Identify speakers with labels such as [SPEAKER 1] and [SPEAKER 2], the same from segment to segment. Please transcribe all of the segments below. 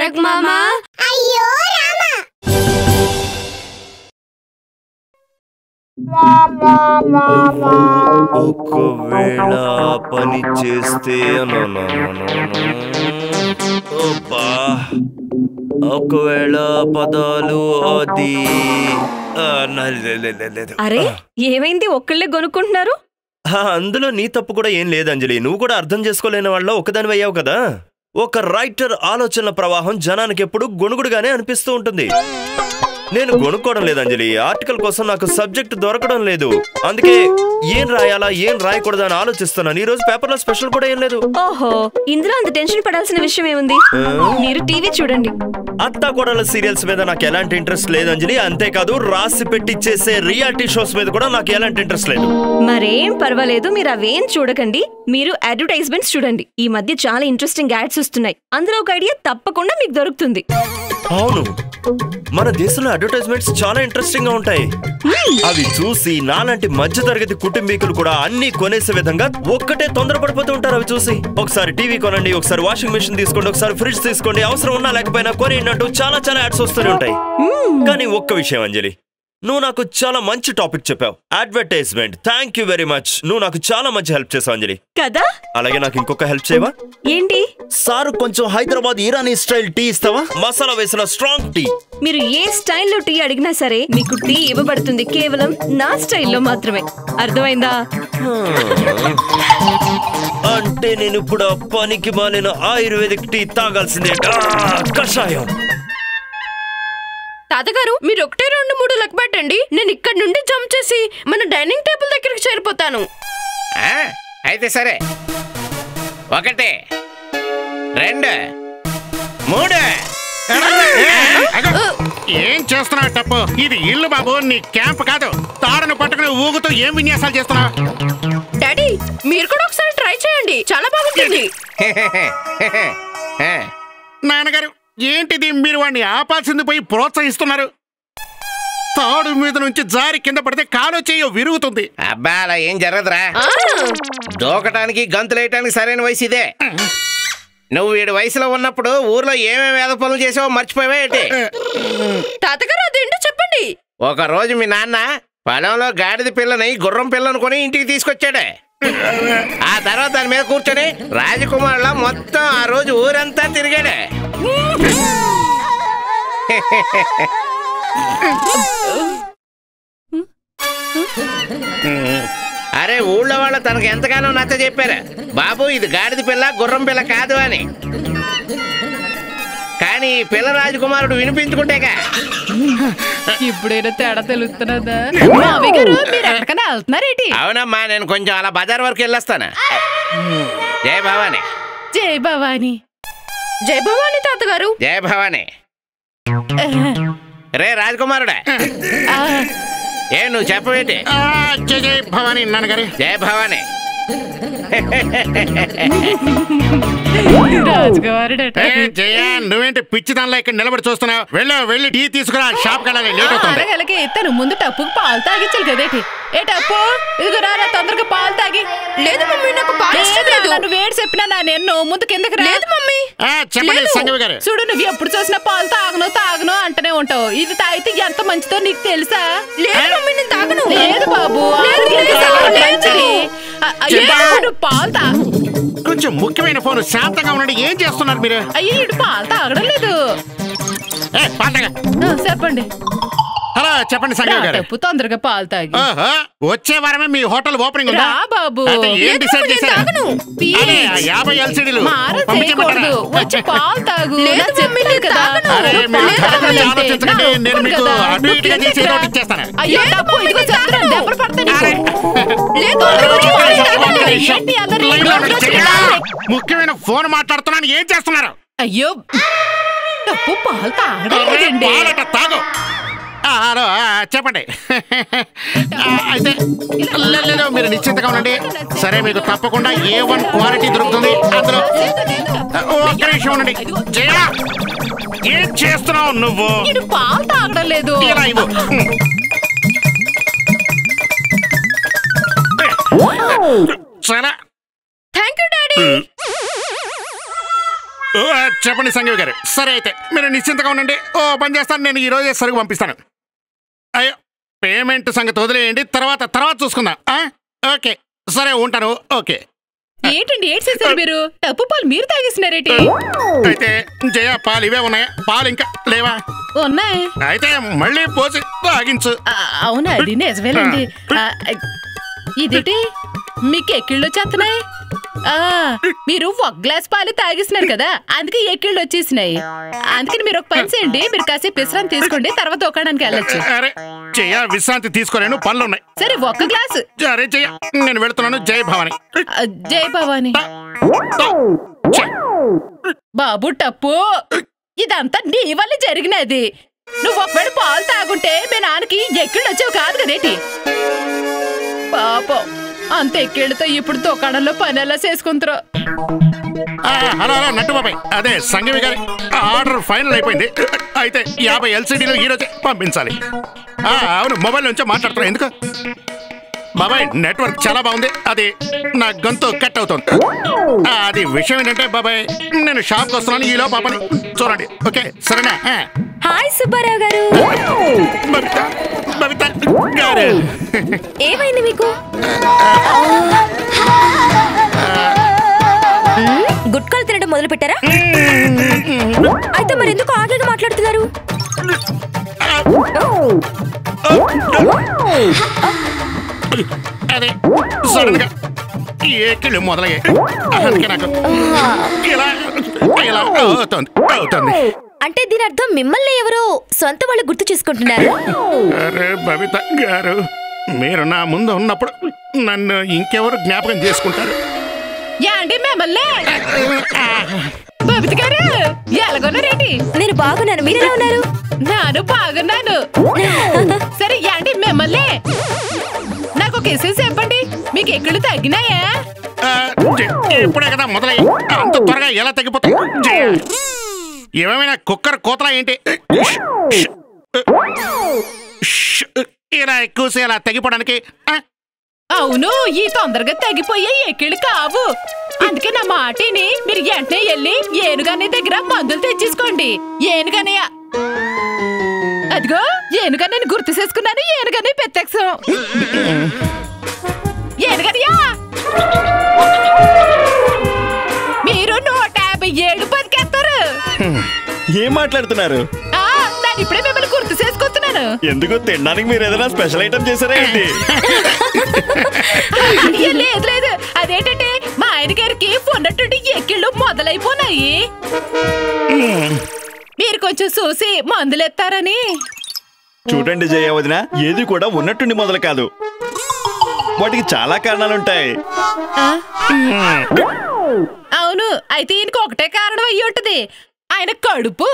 [SPEAKER 1] తారక్ మామా
[SPEAKER 2] అయ్యో రామా
[SPEAKER 3] ఒకవేళ పని చేస్తే అబ్బా ఒకవేళ పదాలు అది ఆ, నా- లే- లే- లే- లేదు.
[SPEAKER 1] అరే ఏమైంది ఒక్కళ్ళే కొనుక్కుంటున్నారు
[SPEAKER 3] ఆ, అందులో నీ తప్పు కూడా ఏం లేదు అంజలి నువ్వు కూడా అర్థం చేసుకోలేని వాళ్ళ ఒకదాని అయ్యావు కదా ఒక రైటర్ ఆలోచనల ప్రవాహం జనానికి ఎప్పుడు గొణుగుడుగానే అనిపిస్తూ ఉంటుంది నేను కొనుక్కోవడం లేదు అంజలి ఆర్టికల్ కోసం నాకు సబ్జెక్ట్ దొరకడం లేదు అందుకే ఏం రాయాలా ఏం రాయకూడదు అని ఆలోచిస్తున్నాను ఈ రోజు పేపర్లో స్పెషల్ కూడా ఏం లేదు
[SPEAKER 1] ఓహో ఇందులో అంత టెన్షన్ పడాల్సిన విషయం ఏముంది మీరు టీవీ చూడండి
[SPEAKER 3] అత్తా కోడల సీరియల్స్ మీద నాకు ఎలాంటి ఇంట్రెస్ట్ లేదు అంజలి అంతేకాదు రాసి పెట్టి చేసే రియాలిటీ షోస్ మీద కూడా నాకు ఎలాంటి ఇంట్రెస్ట్ లేదు
[SPEAKER 1] మరేం పర్వాలేదు మీరు అవేం చూడకండి మీరు అడ్వర్టైజ్మెంట్స్ చూడండి ఈ మధ్య చాలా ఇంట్రెస్టింగ్ యాడ్స్ వస్తున్నాయి అందులో ఒక ఐడియా తప్పకుండా మీకు దొరుకుతుంది
[SPEAKER 3] అవును మన దేశంలో అడ్వర్టైజ్మెంట్స్ చాలా ఇంట్రెస్టింగ్ గా ఉంటాయి అవి చూసి నాలాంటి మధ్య తరగతి కుటుంబీకులు కూడా అన్ని కొనేసే విధంగా ఒక్కటే తొందరపడిపోతూ ఉంటారు అవి చూసి ఒకసారి టీవీ కొనండి ఒకసారి వాషింగ్ మెషిన్ తీసుకోండి ఒకసారి ఫ్రిడ్జ్ తీసుకోండి అవసరం ఉన్నా లేకపోయినా కొనేయండి చాలా చాలా యాడ్స్ వస్తూనే ఉంటాయి కానీ ఒక్క విషయం అంజలి నువ్వు నాకు చాలా మంచి టాపిక్ చెప్పావు advertisement thank you very much నువ్వు నాకు చాలా మంచి హెల్ప్ చేసావు అంజలి
[SPEAKER 1] కదా
[SPEAKER 3] అలాగే నాకు ఇంకొక హెల్ప్ చేయవా
[SPEAKER 1] ఏంటి
[SPEAKER 3] సార్ కొంచెం హైదరాబాద్ ఇరానీ స్టైల్ టీ ఇస్తావా మసాలా వేసిన స్ట్రాంగ్ టీ
[SPEAKER 1] మీరు ఏ స్టైల్లో టీ అడిగినా సరే మీకు టీ ఇవ్వబడుతుంది కేవలం నా స్టైల్లో మాత్రమే అర్థమైందా
[SPEAKER 3] అంటే నేను ఇప్పుడు ఆ పనికి మాలిన ఆయుర్వేదిక్ టీ తాగాల్సిందే ఆ, కషాయం
[SPEAKER 4] తాతగారు మీరు ఒకటే రెండు మూడు లెక్క పెట్టండి నేను ఇక్కడ నుండి జంప్ చేసి మన డైనింగ్ టేబుల్ దగ్గరికి చేరిపోతాను
[SPEAKER 5] ఆ, అయితే సరే ఒకటి రెండు మూడు
[SPEAKER 6] అగో, ఏం చేస్తున్నావు టప్పు ఇది ఇల్లు బాబు నీ క్యాంప్ కాదు తాడను పట్టుకుని ఊగుతూ ఏం విన్యాసాలు చేస్తున్నావు
[SPEAKER 4] డాడీ మీరు కూడా ఒకసారి ట్రై చేయండి చాలా బాగుంటుంది
[SPEAKER 5] ఆ,
[SPEAKER 6] నాన్నగారు ఏంటిది మీరు వాడిని ఆపాల్సింది పోయి ప్రోత్సహిస్తున్నారు తాడు మీద నుంచి జారి కింద పడితే కాలు చెయ్యో విరుగుతుంది
[SPEAKER 5] అబ్బా అలా ఏం జరగదురా
[SPEAKER 4] ఆ,
[SPEAKER 5] దూకటానికి గంతులేయటానికి సరైన వయసు ఇదే నువ్వు వీడి వయసులో ఉన్నప్పుడు ఊర్లో ఏమేమి వేద పనులు చేసావో మర్చిపోయావా ఏంటి
[SPEAKER 4] తాతగారు అదేంటో చెప్పండి
[SPEAKER 5] ఒక రోజు మీ నాన్న పొలంలో గాడిద పిల్లని గుర్రం పిల్లని కొని ఇంటికి తీసుకొచ్చాడే ఆ తర్వాత దాని మీద కూర్చొని రాజకుమారుల మొత్తం ఆ రోజు ఊరంతా తిరిగాడే అరే ఊళ్ళో వాళ్ళు తనకు ఎంతగానో నచ్చ చెప్పారు బాబు ఇది గాడిద పిల్ల గుర్రం పిల్ల కాదు అని కానీ ఈ పిల్ల రాజకుమారుడు వినిపించుకుంటేగా
[SPEAKER 7] ఇప్పుడైనా తేడా తెలుస్తున్నదా మామయ్య గారు మీరు ఎక్కడికైనా వెళ్తున్నారేటి
[SPEAKER 5] అవునమ్మా నేను కొంచెం అలా బజార్ వరకు వెళ్ళొస్తాను జయ భవాని
[SPEAKER 7] జై భవాని
[SPEAKER 4] జై భవాని తాతగారు
[SPEAKER 5] జయ భవాని రే రాజకుమారుడా
[SPEAKER 7] ఆ,
[SPEAKER 5] ఏ నువ్వు చెప్పవేంటి
[SPEAKER 6] ఆ, జై జై భవాని నాన్నగారు
[SPEAKER 5] జయ భవాని
[SPEAKER 7] రాజుగారుడట
[SPEAKER 6] ఏ, జయ నువ్వేంటి పిచ్చి దానిలో ఇక్కడ నిలబడి చూస్తున్నావు వెళ్ళు వెళ్ళి టీ తీసుకురా షాప్ వెళ్ళాలి లేట్ అవుతుంది
[SPEAKER 7] ఆడగలకి తను ముందు టప్పుకు పాలు తాగించాలి కదేటి ఏ టప్పు ఇదిగో రారా తొందరగా పాలు తాగి
[SPEAKER 4] లేదు మమ్మీ నాకు పాలు ఇష్టం లేదు
[SPEAKER 7] నన్ను వేడి చెప్పినా నా నేను ముందు కిందకి రా
[SPEAKER 4] లేదు మమ్మీ
[SPEAKER 6] ఆ, చెప్పండి
[SPEAKER 4] లేదు.
[SPEAKER 6] సంగవి గారు
[SPEAKER 7] చూడు నువ్వు ఎప్పుడు చూసినా పాలు తాగను తాగను అంటనే ఉంటావు ఇది తాగితే ఎంత మంచిదో నీకు తెలుసా
[SPEAKER 4] లేదు మమ్మీ నేను తాగను
[SPEAKER 7] లేదు బాబు
[SPEAKER 4] లేదు,
[SPEAKER 7] ఆరోగ్యానికి
[SPEAKER 4] లేదు,
[SPEAKER 7] చాలా
[SPEAKER 4] లేదు.
[SPEAKER 7] మంచిది. అ- అయ్యో,
[SPEAKER 6] చెప్పా.
[SPEAKER 7] నువ్వు పాలు తా
[SPEAKER 6] కొంచెం ముఖ్యమైన ఫోన్ శాంతంగా ఉండండి ఏం చేస్తున్నారు మీరు
[SPEAKER 7] అయ్యో ఇటు పాలు తాగడం లేదు
[SPEAKER 6] ఏ, పాటగా
[SPEAKER 7] ఆ, చెప్పండి
[SPEAKER 6] హలో చెప్పండి సంగవి గారు
[SPEAKER 7] టప్పు తొందరగా పాలు తాగి
[SPEAKER 6] ఓహో, వచ్చే వారమే మీ హోటల్ ఓపెనింగ్ ఉందా
[SPEAKER 7] రా బాబు
[SPEAKER 6] అయితే ఏం
[SPEAKER 4] లేదు,
[SPEAKER 6] డిసైడ్
[SPEAKER 4] నేను
[SPEAKER 6] చేశారు
[SPEAKER 4] తాగను.
[SPEAKER 6] అదే, ఆ
[SPEAKER 7] ప్లీజ్.
[SPEAKER 6] యాభై ఎల్సీడీలు
[SPEAKER 7] మారం చేయకూడదు వచ్చి పాలు తాగు
[SPEAKER 4] లేదు,
[SPEAKER 7] నాకు
[SPEAKER 4] మమ్మీ,
[SPEAKER 7] చెప్పాను
[SPEAKER 4] నేను
[SPEAKER 7] కదా.
[SPEAKER 4] తాగను.
[SPEAKER 6] అరే,
[SPEAKER 7] నువ్వు
[SPEAKER 6] మీరు
[SPEAKER 7] పాలు
[SPEAKER 6] త్వరగా
[SPEAKER 7] తాగాలంటే
[SPEAKER 6] ఆలోచించకండి.
[SPEAKER 7] నా
[SPEAKER 6] నేను
[SPEAKER 7] ఒప్పుకోను
[SPEAKER 6] మీకు
[SPEAKER 7] కదా.
[SPEAKER 6] అటు
[SPEAKER 7] నువ్వు
[SPEAKER 6] ఇటుగా చేసి
[SPEAKER 7] కిందకి
[SPEAKER 6] ఏదో
[SPEAKER 7] రా.
[SPEAKER 6] ఒకటి ఇచ్చేస్తాను.
[SPEAKER 7] అయ్యో
[SPEAKER 4] లేదు,
[SPEAKER 7] డబ్బు
[SPEAKER 4] మమ్మీ,
[SPEAKER 7] ఇదిగో
[SPEAKER 4] నేను
[SPEAKER 7] చెప్తున్నాను
[SPEAKER 4] తాగను.
[SPEAKER 7] దెబ్బలు పడతాయి నీకు.
[SPEAKER 4] లేదు
[SPEAKER 7] తొందరగా వచ్చి పాలు
[SPEAKER 6] ఒక్క
[SPEAKER 7] తాగండి.
[SPEAKER 6] నిమిషం.
[SPEAKER 7] ఏంటి అల్లరి?
[SPEAKER 6] లైన్లో ఉండండి.
[SPEAKER 7] రోజు
[SPEAKER 6] చెయ్యరా?
[SPEAKER 7] తాగాలి.
[SPEAKER 6] ముఖ్యమైన ఫోన్ మాట్లాడుతున్నాను ఏం చేస్తున్నారు
[SPEAKER 7] అయ్యో డబ్బు పాలు తాగడం
[SPEAKER 6] అరే,
[SPEAKER 7] లేదండి
[SPEAKER 6] పాలట తాగు ఆ, హలో ఆ, చెప్పండి ఆ, అయితే లేదు, లేదు మీరు నిశ్చింతగా ఉండండి సరే మీకు తప్పకుండా ఏ వన్ క్వాలిటీ దొరుకుతుంది అందులో ఆ, ఒక్క నిమిషం ఉండండి జయ ఏం చేస్తున్నావు నువ్వు
[SPEAKER 7] ఇటు పాలు తాగడం లేదు
[SPEAKER 6] ఇలా ఇవ్వు చాలా
[SPEAKER 4] థ్యాంక్ యూ డాడీ
[SPEAKER 6] ఓ, చెప్పండి సంజీవ్ గారు సరే అయితే మీరు నిశ్చింతగా ఉండండి ఓ పని చేస్తాను నేను ఈ రోజే సరుకు పంపిస్తాను అయ్యో పేమెంట్ సంగతి వదిలేయండి తర్వాత తర్వాత చూసుకుందాం ఆ? ఓకే సరే ఉంటాను ఓకే
[SPEAKER 7] ఏంటండి ఏడ్ చేశారు మీరు టప్పు పాలు మీరు తాగేసినారేటి
[SPEAKER 6] అయితే జయ పాలు ఇవే ఉన్నాయా పాలు ఇంకా లేవా
[SPEAKER 7] ఉన్నాయి
[SPEAKER 6] అయితే మళ్ళీ పోసి తాగించు
[SPEAKER 7] ఆ, అవునా అది నిజమేనండి ఆ, ఇదేంటి మీకు ఎక్కిళ్ళు వచ్చేస్తున్నాయి ఆ, మీరు ఒక గ్లాస్ పాలు తాగేసినారు కదా అందుకే ఎక్కిళ్ళు వచ్చేసినాయి అందుకని మీరు ఒక పని చేయండి మీరు కాసేపు విశ్రాంతి తీసుకోండి తర్వాత దుకాణానికి వెళ్ళొచ్చు
[SPEAKER 6] అరే జయ విశ్రాంతి తీసుకోలేను పనులు ఉన్నాయి
[SPEAKER 7] సరే ఒక్క గ్లాసు
[SPEAKER 6] అరే జయ నేను వెళుతున్నాను జయ భవాని
[SPEAKER 7] ఆ, జై భవాని బాబు టప్పు ఇదంతా నీ వల్ల జరిగినది నువ్వు ఒకవేళ పాలు తాగుంటే మీ నాన్నకి ఎక్కిళ్ళు వచ్చేవి కాదు కదేటి పాపం అంత ఎక్కిళ్ళతో ఇప్పుడు దుకాణంలో పని ఎలా చేసుకుంటారో
[SPEAKER 6] ఆ, హలో హలో నట్టు బాబాయ్ అదే సంగవి గారి ఆర్డర్ ఫైనల్ అయిపోయింది అయితే యాభై ఎల్సిడీలు ఈ రోజే పంపించాలి ఆ, అవును మొబైల్ నుంచే మాట్లాడుతున్నా ఎందుకు బాబాయ్ నెట్వర్క్ చాలా బాగుంది అది నా గొంతు కట్ అవుతుంది ఆ, అది విషయం ఏంటంటే బాబాయ్ నేను షాప్కి వస్తున్నాను ఈలో పాపని చూడండి ఓకే సరేనా ఆ.
[SPEAKER 1] హాయ్ సుబ్బారావు గారు
[SPEAKER 6] బబిత బబిత గారు
[SPEAKER 1] ఏమైంది మీకు గుట్కాలు తినడం మొదలు పెట్టారా అయితే మరి ఎందుకు ఆగేగా మాట్లాడుతున్నారు
[SPEAKER 6] అదే సడన్ గా ఏకిళ్ళు మొదలయ్యాయి అందుకే నాకు ఇలా ఇలా అవుతుంది అవుతుంది
[SPEAKER 1] అంటే దీని అర్థం మిమ్మల్ని ఎవరో సొంత వాళ్ళు గుర్తు చేసుకుంటున్నారు
[SPEAKER 6] అరే బబిత గారు మీరు నా ముందు ఉన్నప్పుడు నన్ను ఇంకెవరు జ్ఞాపకం చేసుకుంటారు
[SPEAKER 7] యాండి మిమ్మల్ని బబిత గారు ఎలాగొన్నారేంటి
[SPEAKER 1] నేను బాగున్నాను మీరు ఎలా ఉన్నారు
[SPEAKER 7] నాను బాగున్నాను సరే యాండి మిమ్మల్ని నాకు ఒక విషయం చెప్పండి మీకు ఎక్కడు తగ్గినాయా
[SPEAKER 6] ఆ, జ- ఇప్పుడే కదా మొదలయ్యి అంత త్వరగా ఎలా తగ్గిపోతాయి జయ. ఏమైనా కుక్కర్ కోతలా ఏంటి ష్. ఇలా ఎక్కువసే అలా తగ్గిపోవడానికి ఆ,
[SPEAKER 7] అవును ఈ తొందరగా తగ్గిపోయే ఎక్కిళ్ళు కావు అందుకే నా మాటిని మీరు వెంటనే వెళ్ళి ఏనుగానే దగ్గర మందులు తెచ్చేసుకోండి ఏనుగానే అదిగో ఏనుగానే గుర్తు చేసుకున్నాను ఏనుగానే పెత్తెక్సం ఏనుగనియా మీరు నూట యాభై ఏడు బతికేస్తారు
[SPEAKER 3] ఏం మాట్లాడుతున్నారు
[SPEAKER 7] ఆ, నేను ఇప్పుడే మిమ్మల్ని గుర్తు చేసుకుంటున్నాను
[SPEAKER 3] ఎందుకు తినడానికి మీరు ఏదైనా స్పెషల్ ఐటమ్ చేశారా ఏంటి
[SPEAKER 7] అయ్యో, లేదు లేదు అదేంటంటే మా ఆయన గారికి ఉన్నట్టుండి ఎక్కిళ్ళు మొదలైపోనాయి మీరు కొంచెం చూసి మందులు ఎత్తారని
[SPEAKER 3] చూడండి జయ వదిన ఏది కూడా ఉన్నట్టుండి మొదలు కాదు వాటికి చాలా కారణాలుంటాయి
[SPEAKER 7] ఆ? అవును అయితే ఈయనకి ఒకటే కారణం అయ్యి ఉంటది ఆయన కడుపు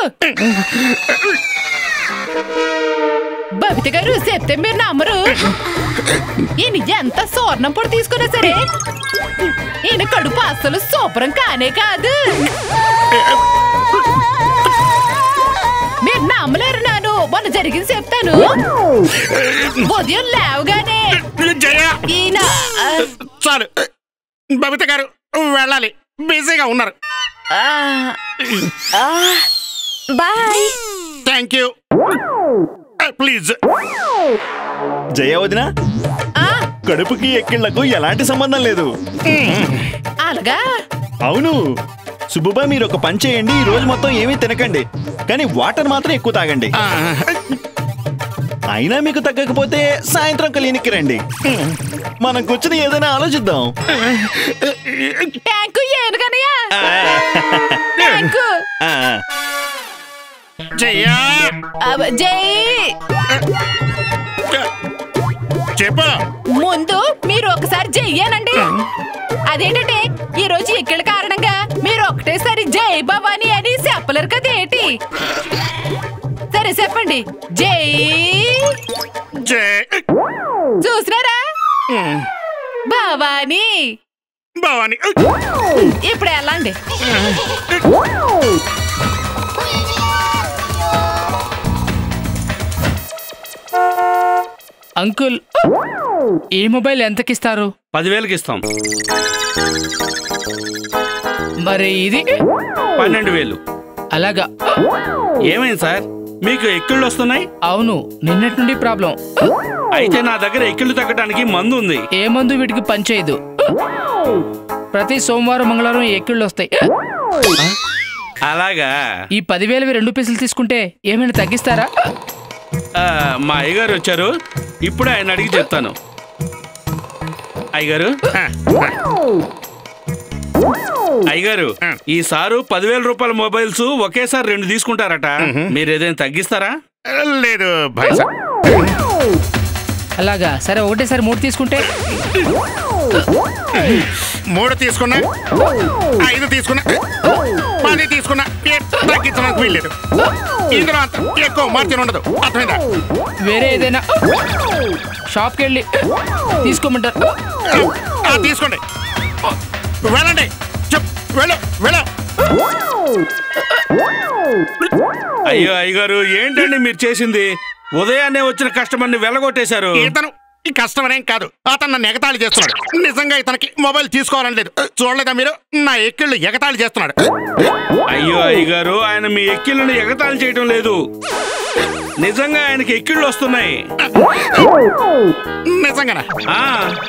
[SPEAKER 7] బబిత గారు చెప్తే మీరు నమ్మరు ఈయన ఎంత స్వర్ణం పొడి తీసుకున్నా సరే ఈయన కడుపు అసలు శుభ్రం కానే కాదు మీరు నమ్మలేరు నాను మొన్న జరిగింది చెప్తాను ఉదయం లేవగానే
[SPEAKER 6] జయ
[SPEAKER 7] ఈయన ఆ,
[SPEAKER 6] చాలు బబిత గారు వెళ్ళాలి బిజీగా ఉన్నారు
[SPEAKER 7] ఆ,
[SPEAKER 1] bye
[SPEAKER 6] thank you please
[SPEAKER 3] Jaya వదిన
[SPEAKER 7] ఆ,
[SPEAKER 3] కడుపుకి ఎక్కిళ్లకు ఎలాంటి సంబంధం లేదు
[SPEAKER 7] అలాగా
[SPEAKER 3] అవును సుబ్బుబా మీరు ఒక పని చేయండి ఈ రోజు మొత్తం ఏమీ తినకండి కానీ వాటర్ మాత్రం ఎక్కువ తాగండి అయినా మీకు తగ్గకపోతే సాయంత్రం క్లినిక్కి రండి మనం కూర్చుని ఏదైనా ఆలోచిద్దాం
[SPEAKER 7] ట్యాంకు ఏనుగనయ్యా ట్యాంకు
[SPEAKER 3] ఆ,
[SPEAKER 6] జయ
[SPEAKER 7] అబ్బ, జై
[SPEAKER 6] చెప్పు
[SPEAKER 7] ముందు మీరు ఒకసారి జయ్యానండి అదేంటంటే ఈ రోజు ఎక్కడ కారణంగా మీరు ఒకటేసారి జై భవాని అని చెప్పలేరు కదా ఏంటి సరే చెప్పండి జై
[SPEAKER 6] జయ
[SPEAKER 7] చూసినారా భవాని
[SPEAKER 6] భవాని
[SPEAKER 7] ఇప్పుడు వెళ్ళండి
[SPEAKER 8] అంకుల్ ఈ మొబైల్ ఎంతకిస్తారు
[SPEAKER 9] పదివేలకి ఇస్తాం
[SPEAKER 8] మరి ఇది
[SPEAKER 9] పన్నెండు వేలు
[SPEAKER 8] అలాగా
[SPEAKER 9] ఏమైంది సార్ మీకు ఎక్కిళ్ళు వస్తున్నాయి
[SPEAKER 8] అవును నిన్నటి నుండి ప్రాబ్లం
[SPEAKER 9] అయితే నా దగ్గర ఎక్కిళ్ళు తగ్గడానికి మందు ఉంది
[SPEAKER 8] ఏ మందు వీటికి పనిచేయదు ప్రతి సోమవారం మంగళవారం ఈ ఎక్కిళ్ళు వస్తాయి
[SPEAKER 9] అలాగా
[SPEAKER 8] ఈ పదివేలవి రెండు పీసులు తీసుకుంటే ఏమైనా తగ్గిస్తారా
[SPEAKER 9] ఆ, మా అయ్యగారు వచ్చారు ఇప్పుడే ఆయన అడిగి చెప్తాను అయ్యగారు అయ్యగారు ఈ సారు పదివేల రూపాయల మొబైల్స్ ఒకేసారి రెండు తీసుకుంటారట మీరు ఏదైనా తగ్గిస్తారా
[SPEAKER 6] లేదు భాయ్ సాబ్
[SPEAKER 8] అలాగా సరే ఒకటేసారి మూడు తీసుకుంటే
[SPEAKER 6] మూడు తీసుకున్నా ఐదు తీసుకున్నా పది తీసుకున్నా ఏ తగ్గించడానికి వీల్లేదు ఇందులో అంత ఎక్కువ మార్జిన్ ఉండదు అర్థమైందా
[SPEAKER 8] వేరే ఏదైనా షాప్కి వెళ్ళి తీసుకోమంటారు
[SPEAKER 6] ఆ, తీసుకోండి వెళ్ళండి చెప్ వెళ్ళు వెళ్ళు
[SPEAKER 9] అయ్యో అయ్యగారు ఏంటండి మీరు చేసింది ఉదయాన్నే వచ్చిన కస్టమర్ని వెళ్ళగొట్టేశారు
[SPEAKER 6] ఇతను ఈ కస్టమర్ ఏం కాదు అతను నన్ను ఎగతాళి చేస్తున్నాడు నిజంగా ఇతనికి మొబైల్ తీసుకోవాలని లేదు చూడలేదా మీరు నా ఎక్కిళ్ళు ఎగతాళి చేస్తున్నాడు
[SPEAKER 9] అయ్యో అయ్యగారు ఆయన మీ ఎక్కిళ్ళను ఎగతాళి చేయడం లేదు నిజంగా ఆయనకి ఎక్కిళ్ళు వస్తున్నాయి
[SPEAKER 6] నిజంగానా
[SPEAKER 9] ఆ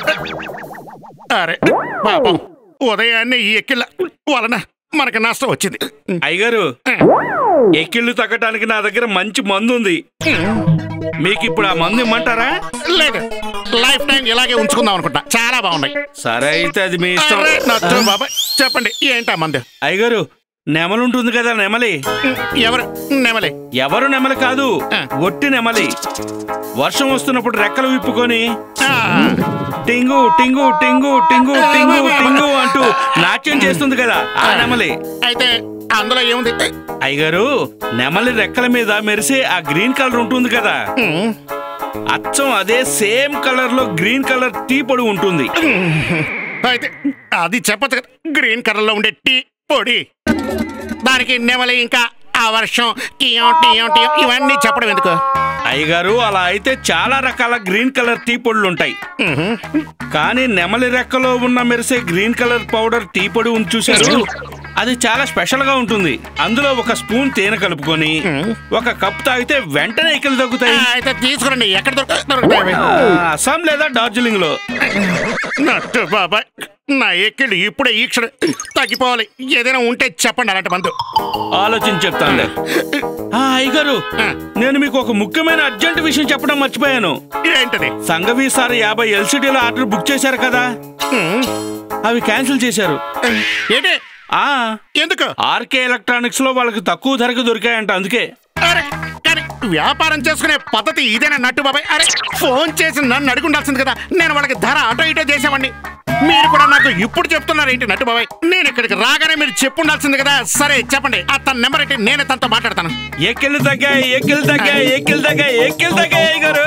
[SPEAKER 6] అరే పాపం ఉదయాన్నే ఈ ఎక్కిళ్ళ వలన మనకి నష్టం వచ్చింది
[SPEAKER 9] అయ్యగారు ఎక్కిళ్ళు తగ్గటానికి నా దగ్గర మంచి మందు ఉంది మీకు ఇప్పుడు ఆ మందు ఇమ్మంటారా
[SPEAKER 6] లేదు లైఫ్ టైం ఇలాగే ఉంచుకుందాం అనుకుంటా చాలా బాగున్నాయి
[SPEAKER 9] సరే అయితే అది మీ ఇష్టం
[SPEAKER 6] అరే, నచ్చో బాబాయ్ చెప్పండి ఏంటా మంది
[SPEAKER 9] అయ్యగారు నెమలి ఉంటుంది కదా నెమలి
[SPEAKER 6] ఎవరు నెమలి
[SPEAKER 9] ఎవరు నెమలి కాదు
[SPEAKER 6] ఆ.
[SPEAKER 9] ఒట్టి నెమలి వర్షం వస్తున్నప్పుడు రెక్కలు విప్పుకొని
[SPEAKER 6] ఆ,
[SPEAKER 9] టింగు టింగు టింగు టింగు టింగు టింగు అంటూ నాట్యం చేస్తుంది కదా ఆ నెమలి
[SPEAKER 6] అయితే అందులో ఏముంది
[SPEAKER 9] అయ్యగారు నెమలి రెక్కల మీద మెరిసే ఆ గ్రీన్ కలర్ ఉంటుంది కదా
[SPEAKER 6] ఉమ్,
[SPEAKER 9] అచ్చం అదే సేమ్ కలర్ లో గ్రీన్ కలర్ టీ పొడి ఉంటుంది
[SPEAKER 6] అయితే అది చెప్పచ్చు కదా గ్రీన్ కలర్ లో ఉండే టీ పొడి దానికి నెమలి ఇంకా ఆ వర్షం టీయం టీయం టీయం ఇవన్నీ చెప్పడం ఎందుకు
[SPEAKER 9] అయ్యగారు అలా అయితే చాలా రకాల గ్రీన్ కలర్ టీ పొడులు ఉంటాయి
[SPEAKER 6] ఉహుం.
[SPEAKER 9] కానీ నెమలి రెక్కలో ఉన్న మెరిసే గ్రీన్ కలర్ పౌడర్ టీ పొడి ఉంది చూశారు అది చాలా స్పెషల్ గా ఉంటుంది అందులో ఒక స్పూన్ తేనె కలుపుకొని ఒక కప్ తాగితే వెంటనే ఎక్కలు
[SPEAKER 6] ఆ,
[SPEAKER 9] తగ్గుతాయి
[SPEAKER 6] అయితే తీసుకురండి ఎక్కడ దొరుకు- దొరుకుతాయి అవి?
[SPEAKER 9] ఆ, అస్సాం లేదా డార్జిలింగ్ లో
[SPEAKER 6] నట్టు బాబాయ్ నా ఎక్కిళ్ళు ఇప్పుడే ఈ క్షణం తగ్గిపోవాలి ఏదైనా ఉంటే చెప్పండి అలాంటి మందు
[SPEAKER 9] ఆలోచించి చెప్తానులే ఆ, అయ్యగారు
[SPEAKER 6] ఆ.
[SPEAKER 9] నేను మీకు ఒక ముఖ్యమైన అర్జెంట్ విషయం చెప్పడం మర్చిపోయాను
[SPEAKER 6] ఏంటది
[SPEAKER 9] సంఘవి సార్ యాభై ఎల్సిడీలో ఆర్డర్ బుక్ చేశారు కదా
[SPEAKER 6] ఉమ్,
[SPEAKER 9] అవి క్యాన్సిల్ చేశారు
[SPEAKER 6] ఏంటి
[SPEAKER 9] ఆ
[SPEAKER 6] ఎందుకు
[SPEAKER 9] ఆర్కే ఎలక్ట్రానిక్స్ లో వాళ్ళకి తక్కువ ధరకు దొరికాయంట అందుకే
[SPEAKER 6] అరే కానీ వ్యాపారం చేసుకునే పద్ధతి ఇదేనా నట్టు బాబాయ్ అరే ఫోన్ చేసి నన్ను అడుగుండాల్సింది కదా నేను వాళ్ళకి ధర అటో ఇటో చేసేవాడిని మీరు కూడా నాకు ఇప్పుడు చెప్తున్నారు ఏంటి నట్టు బాబాయ్ నేను ఇక్కడికి రాగానే మీరు చెప్పుండాల్సింది కదా సరే చెప్పండి ఆ తన నెంబర్ ఏంటి నేనే తనతో మాట్లాడతాను
[SPEAKER 9] ఎక్కిళ్ళు తగ్గాయి ఎక్కిళ్ళు తగ్గాయి ఎక్కిళ్ళు తగ్గాయి ఎక్కిళ్ళు తగ్గాయి అయ్యగారు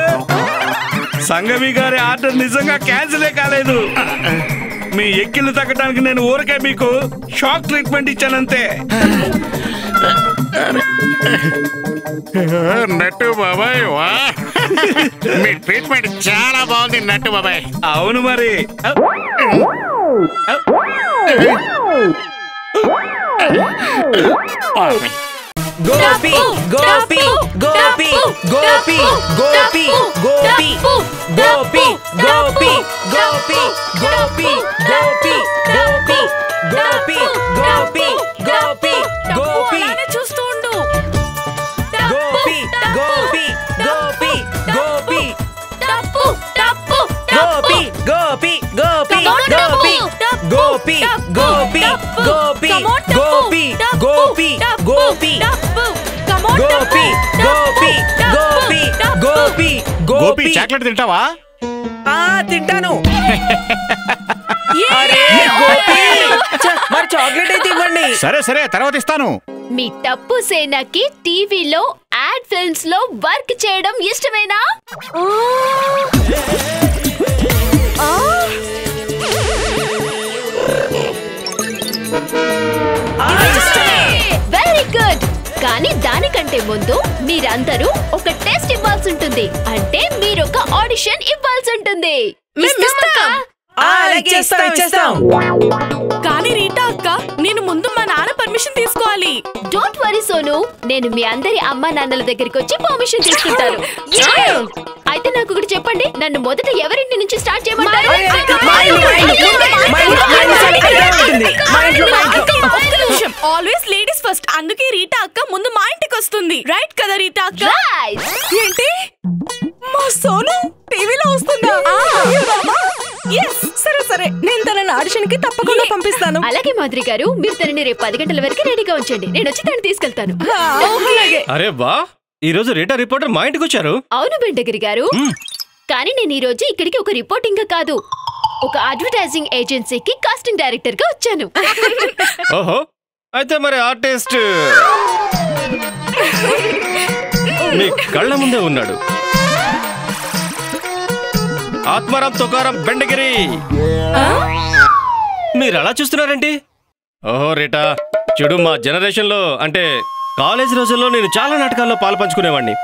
[SPEAKER 9] సంగవి గారి ఆర్డర్ నిజంగా క్యాన్సిలే కాలేదు మీ ఎక్కిళ్ళు తగ్గడానికి నేను ఊరకే మీకు షాక్ ట్రీట్మెంట్ ఇచ్చానంతే
[SPEAKER 6] నట్టు బాబాయ్ వా మీ ట్రీట్మెంట్ చాలా బాగుంది నట్టు బాబాయ్
[SPEAKER 9] అవును మరి
[SPEAKER 10] గోపి గోపి గోపి గోపి గోపి గోపి గోపి గోపి గోపి గోపి గోపి గోపి గోపి గోపి గోపి గోపి
[SPEAKER 1] చూస్తూ ఉండు
[SPEAKER 10] గోపి గోపి గోపి గోపి
[SPEAKER 1] టప్పు టప్పు
[SPEAKER 10] గోపి గోపి గోపి గోపి గోపి గోపి గోపి గోపి గోపి గోపి గోపి గోపి గోపి గోపి
[SPEAKER 6] గోపి చాక్లెట్ తింటావా
[SPEAKER 10] ఆ తింటాను అరే గోపి ఛ, మరి చాక్లెట్ అయితే ఇవ్వండి
[SPEAKER 6] సరే సరే తర్వాత ఇస్తాను
[SPEAKER 4] మీ టప్పు సేనాకి టీవీలో యాడ్ ఫిల్మ్స్ లో వర్క్ చేయడం ఇష్టమేనా వెరీ గుడ్ కానీ దానికంటే ముందు మీరందరూ ఒక టెస్ట్ ఇవ్వాల్సి ఉంటుంది అంటే మీరు ఒక ఆడిషన్ ఇవ్వాల్సి ఉంటుంది
[SPEAKER 1] మేము
[SPEAKER 4] ఇస్తామక్కా?
[SPEAKER 10] ఆ, ఇచ్చేస్తాం ఇచ్చేస్తాం
[SPEAKER 11] కానీ రీటా అక్క నేను ముందు మా నాన్న పర్మిషన్ తీసుకోవాలి
[SPEAKER 12] డోంట్ వరీ సోను నేను మీ అందరి అమ్మా నాన్నల దగ్గరికి వచ్చి పర్మిషన్ తీసుకుంటాను అయితే నాకు ఒకటి చెప్పండి నన్ను మొదట ఎవరింటి నుంచి స్టార్ట్ చేయమంటారు
[SPEAKER 10] మా ఇల్లు, మా ఇల్లు, మా ఇల్లు, మా ఇల్లు చాలా పెద్దగా ఉంటుంది. మా ఇంట్లో, మా ఇంట్లో.
[SPEAKER 11] ఆల్వేస్ లేడీస్ ఫస్ట్ అందుకే రీటా అక్క ముందు మా ఇంటికి వస్తుంది రైట్ కదా రీటా అక్క ఏంటి మా సోను టీవీలో వస్తుందా ఎస్ సరే సరే నేను తనని ఆడిషన్ కి తప్పకుండా పంపిస్తాను
[SPEAKER 12] అలాగే మాధురి గారు మీరు తనని రేపు పది గంటల వరకు రెడీగా ఉంచండి నేను వచ్చి తనని తీసుకెళ్తాను
[SPEAKER 13] అరే బా ఈ రోజు రీటా రిపోర్టర్ మా ఇంటికి వచ్చారు
[SPEAKER 12] అవును బెండగిరి గారు కానీ నేను ఈ రోజు ఇక్కడికి ఒక రిపోర్టింగ్ గా కాదు ఒక అడ్వర్టైజింగ్ ఏజెన్సీకి కాస్టింగ్ డైరెక్టర్ గా వచ్చాను
[SPEAKER 13] ఓహో అయితే మరి ఆర్టిస్ట్ మీ కళ్ళ ముందే ఉన్నాడు ఆత్మారాం తుకారం బెండగిరి మీరు అలా చూస్తున్నారేంటి ఓహో రీటా చూడు మా జనరేషన్ లో అంటే కాలేజ్ రోజుల్లో నేను చాలా నాటకాల్లో పాలు పంచుకునేవాడిని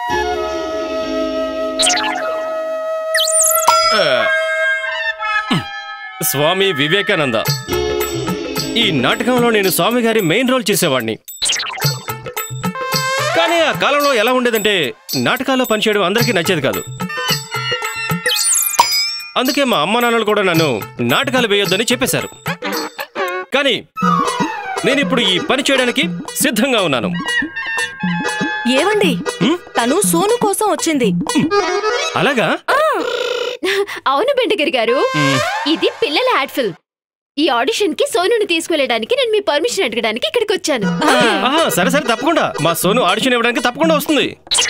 [SPEAKER 13] ఆ, స్వామి వివేకానంద ఈ నాటకంలో నేను స్వామి గారి మెయిన్ రోల్ చేసేవాడిని కానీ ఆ కాలంలో ఎలా ఉండేదంటే నాటకాల్లో పనిచేయడం అందరికీ నచ్చేది కాదు అందుకే మా అమ్మ నాన్నలు కూడా నన్ను నాటకాలు వేయొద్దని చెప్పేశారు కానీ నేను ఇప్పుడు ఈ పని చేయడానికి సిద్ధంగా ఉన్నాను
[SPEAKER 11] ఏవండి తను సోను కోసం వచ్చింది
[SPEAKER 13] అలాగా
[SPEAKER 12] అవును బెండగిరి గారు
[SPEAKER 13] మ్,
[SPEAKER 12] ఇది పిల్లల యాడ్ ఫిల్మ్ ఈ ఆడిషన్ కి సోనుని తీసుకెళ్ళడానికి నేను మీ పర్మిషన్ అడగడానికి ఇక్కడికి వచ్చాను
[SPEAKER 13] ఆహా, సరే సరే తప్పకుండా మా సోను ఆడిషన్ ఇవ్వడానికి తప్పకుండా వస్తుంది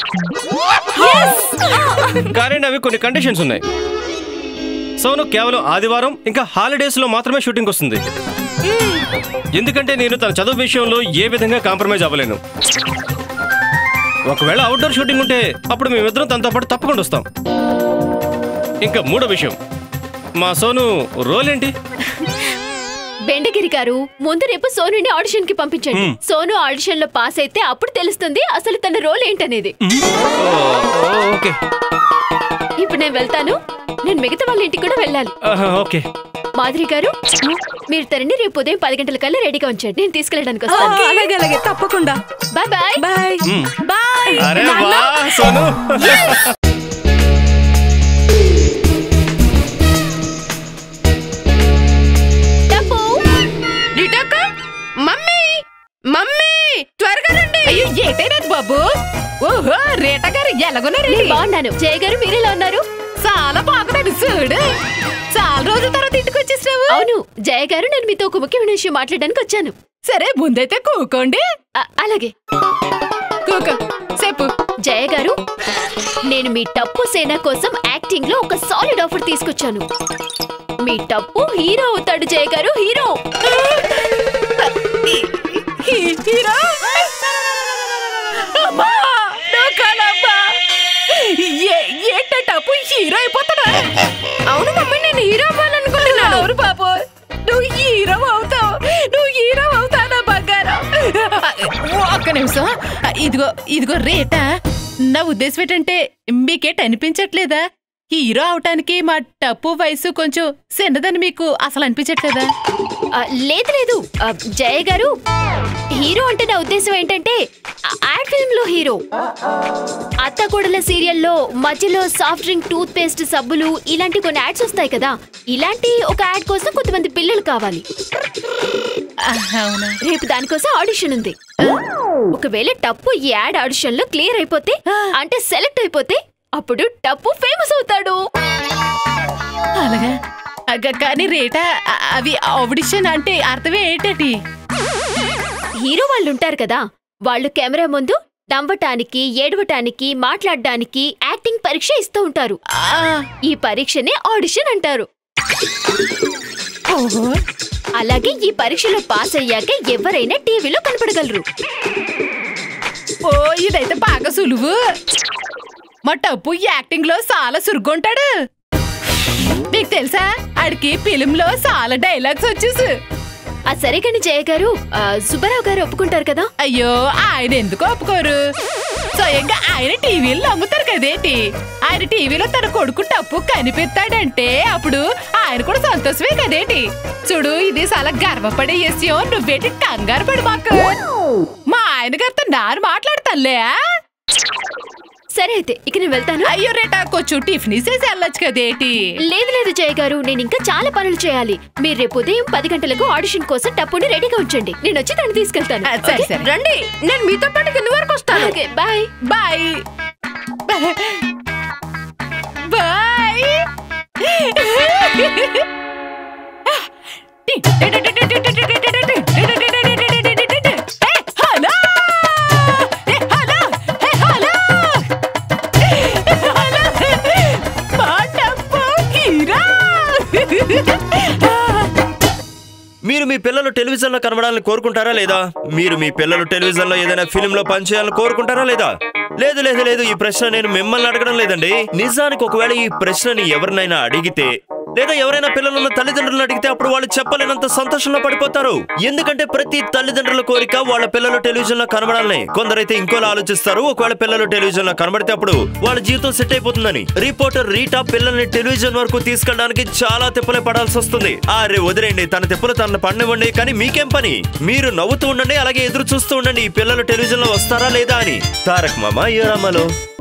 [SPEAKER 13] కానీ అవి కొన్ని కండిషన్స్ ఉన్నాయి సోను కేవలం ఆదివారం ఇంకా హాలిడేస్ లో మాత్రమే షూటింగ్ వస్తుంది ఎందుకంటే నేను తన చదువు విషయంలో ఏ విధంగా కాంప్రమైజ్ అవ్వలేను ఒకవేళ అవుట్డోర్ షూటింగ్ ఉంటే అప్పుడు మేమిద్దరం తనతో పాటు తప్పకుండా వస్తాం ఇంకా మూడో విషయం మా సోను రోల్ ఏంటి
[SPEAKER 12] బెండగిరి గారు ముందు రేపు సోనుని ఆడిషన్ కి పంపించండి
[SPEAKER 13] మ్.
[SPEAKER 12] సోను ఆడిషన్ లో పాస్ అయితే అప్పుడు తెలుస్తుంది అసలు తన రోల్ ఏంటనేది
[SPEAKER 13] ఓకే
[SPEAKER 12] ఇప్పుడు నేను వెళ్తాను నేను మిగతా వాళ్ళ ఇంటికి కూడా వెళ్ళాలి
[SPEAKER 13] ఆహా, ఓకే
[SPEAKER 12] మాధురి గారు మీరు తనని రేపు ఉదయం పది గంటల కల్లా రెడీగా ఉంచండి నేను తీసుకెళ్ళడానికి
[SPEAKER 11] ఆ,
[SPEAKER 12] వస్తాను
[SPEAKER 11] అలాగే అలాగే తప్పకుండా
[SPEAKER 12] బాయ్ బాయ్
[SPEAKER 11] బాయ్
[SPEAKER 13] మ్.
[SPEAKER 11] బాయ్
[SPEAKER 13] అరే
[SPEAKER 11] నాన్న.
[SPEAKER 13] వా సోను
[SPEAKER 12] టప్పు
[SPEAKER 4] రిటక్క మమ్మీ మమ్మీ త్వరగా రండి
[SPEAKER 7] అయ్యో ఏటైనది బాబు ఓహో రేట గారు ఎలాగున్నారండి
[SPEAKER 12] నేను బాగున్నాను జయ గారు మీరెలా ఉన్నారు
[SPEAKER 7] చాలా బాగున్నాడు చూడు చాలా రోజుల తర్వాత ఇంటికి వచ్చేసినావు
[SPEAKER 12] అవును జయ గారు నేను మీతో ఒక ముఖ్యమైన విషయం మాట్లాడడానికి వచ్చాను
[SPEAKER 7] సరే ముందైతే కూకోండి
[SPEAKER 12] అ- అలాగే
[SPEAKER 7] కూకో చెప్పు
[SPEAKER 12] జయ గారు నేను మీ టప్పు సేన కోసం యాక్టింగ్ లో ఒక సాలిడ్ ఆఫర్ తీసుకొచ్చాను మీ టప్పు హీరో అవుతాడు జయ గారు హీరో
[SPEAKER 7] హీరో అమ్మా నా కలమ్మా ఏ ఏంటప్పు హీరో అయిపోతాడా
[SPEAKER 4] అవును మమ్మీ నేను హీరో అవ్వాలనుకుంటున్నాను
[SPEAKER 7] అవును బాబు నువ్వు హీరో అవుతావు నువ్వు హీరో అవుతావు నా బంగారం ఒక్క నిమిషం ఇదిగో ఇదిగో రేట నా ఉద్దేశం ఏంటంటే మీకేట అనిపించట్లేదా హీరో అవటానికి మా టప్పు వయసు కొంచెం చిన్నదని మీకు అసలు అనిపించట్లేదా
[SPEAKER 12] ఆ, లేదు లేదు ఆ, జయ గారు హీరో అంటే నా ఉద్దేశం ఏంటంటే ఆ, యాడ్ ఫిల్మ్ లో హీరో అత్తకోడల సీరియల్లో మధ్యలో సాఫ్ట్ డ్రింక్ టూత్ పేస్ట్ సబ్బులు ఇలాంటి కొన్ని యాడ్స్ వస్తాయి కదా ఇలాంటి ఒక యాడ్ కోసం కొంతమంది పిల్లలు కావాలి
[SPEAKER 7] అవునా
[SPEAKER 12] రేపు దానికోసం ఆడిషన్ ఉంది ఒకవేళ టప్పు ఈ యాడ్ ఆడిషన్ లో క్లియర్ అయిపోతే అంటే సెలెక్ట్ అయిపోతే అప్పుడు టప్పు ఫేమస్ అవుతాడు
[SPEAKER 7] అలాగా అగ్గ, కానీ రేట అ- అవి ఆడిషన్ అంటే అర్థమే ఏంటటి
[SPEAKER 12] హీరో వాళ్ళు ఉంటారు కదా వాళ్ళు కెమెరా ముందు నవ్వటానికి ఏడవటానికి మాట్లాడడానికి యాక్టింగ్ పరీక్ష ఇస్తూ ఉంటారు ఈ పరీక్షనే ఆడిషన్ అంటారు అలాగే ఈ పరీక్షలో పాస్ అయ్యాక ఎవరైనా టీవీలో కనపడగలరు
[SPEAKER 7] ఓ ఇదైతే బాగా సులువు మా టప్పు యాక్టింగ్ లో చాలా సురుగ్గుంటాడు మీకు తెలుసా ఆడికి ఫిలిం లో చాలా డైలాగ్స్ వచ్చేసి
[SPEAKER 12] ఆ సరే కానీ జయ గారు ఆ, సుబ్బారావు గారు ఒప్పుకుంటారు కదా
[SPEAKER 7] అయ్యో ఆయన ఎందుకు ఒప్పుకోరు స్వయంగా ఆయన టీవీలో నమ్ముతారు కదేంటి ఆయన టీవీలో తన కొడుకు టప్పు కనిపెత్తాడంటే అప్పుడు ఆయన కూడా సంతోషమే కదేంటి చూడు ఇది చాలా గర్వపడే విషయం నువ్వేంటి కంగారు పడి మాకు మా ఆయన గారితో నాన్న మాట్లాడతానులే ఆ?
[SPEAKER 12] సరే అయితే ఇక నేను వెళ్తాను
[SPEAKER 7] అయ్యో రేటా కొంచెం టిఫిన్ చేసి వెళ్ళొచ్చు కదేటి
[SPEAKER 12] లేదు లేదు జయ గారు నేను ఇంకా చాలా పనులు చేయాలి మీరు రేపు ఉదయం పది గంటలకు ఆడిషన్ కోసం టప్పుని రెడీగా ఉంచండి నేను వచ్చి తను తీసుకెళ్తాను
[SPEAKER 7] ఆ, సరే,
[SPEAKER 12] ఓకే?
[SPEAKER 7] సరే.
[SPEAKER 4] రండి నేను మీతో పాటు కింద వరకు వస్తాను
[SPEAKER 12] okay bye
[SPEAKER 7] bye bye hello hello hello
[SPEAKER 3] మీరు మీ పిల్లలు టెలివిజన్ లో కనబడాలని కోరుకుంటారా లేదా మీరు మీ పిల్లలు టెలివిజన్ లో ఏదైనా ఫిల్మ్ లో పనిచేయాలని కోరుకుంటారా లేదా లేదు లేదు లేదు ఈ ప్రశ్న నేను మిమ్మల్ని అడగడం లేదండి నిజానికి ఒకవేళ ఈ ప్రశ్నని ఎవరినైనా అడిగితే లేదా ఎవరైనా పిల్లలను తల్లిదండ్రులను అడిగితే అప్పుడు వాళ్ళు చెప్పలేనంత సంతోషంలో పడిపోతారు ఎందుకంటే ప్రతి తల్లిదండ్రుల కోరిక వాళ్ళ పిల్లలు టెలివిజన్ లో కనబడాలని కొందరైతే ఇంకోలా ఆలోచిస్తారు ఒకవేళ పిల్లలు టెలివిజన్ లో కనబడితే అప్పుడు వాళ్ళ జీవితం సెట్ అయిపోతుందని రిపోర్టర్ రీటా పిల్లల్ని టెలివిజన్ వరకు తీసుకెళ్ళడానికి చాలా తిప్పలే పడాల్సి వస్తుంది అరే వదిలేండి తన తిప్పలు తనను పడినివ్వండి కానీ మీకేం పని మీరు నవ్వుతూ ఉండండి అలాగే ఎదురు చూస్తూ ఉండండి ఈ పిల్లలు టెలివిజన్ లో వస్తారా లేదా అని తారక్ మామ ఏ రామాలో